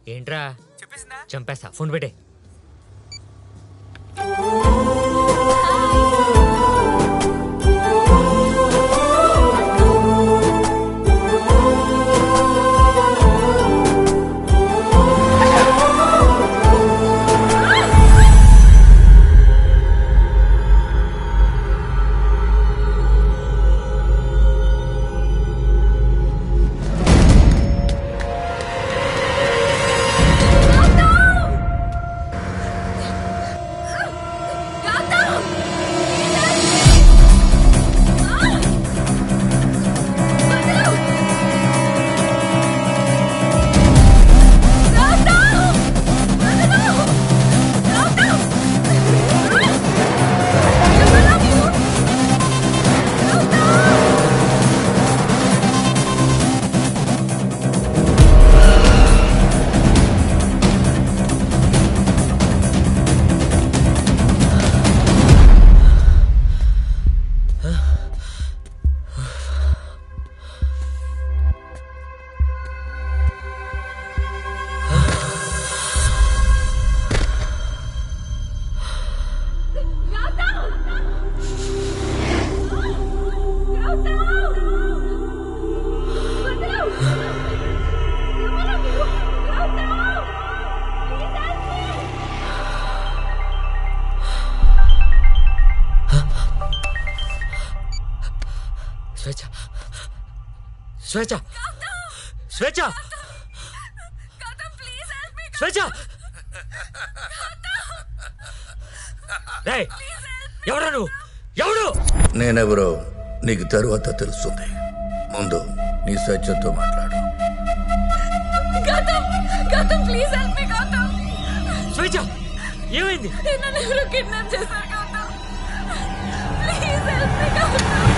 ఏంట్రా చెప్పేసిందా చంపేస్తా ఫోన్ పెట్టే స్వేచ్ఛ స్వేచ్ఛ స్వేచ్ఛ స్వేచ్ఛ రేయ్, ఎవరా నువ్వు ఎవడు నేనెవరో నీకు తరువాత తెలుస్తుంది ముందు నీ స్వేచ్ఛతో మాట్లాడు Gautam Gautam please help me Gautam Swechha ఏమైంది నన్ను ఎవరో కిడ్నాప్ చేశారు Gautam please help me Gautam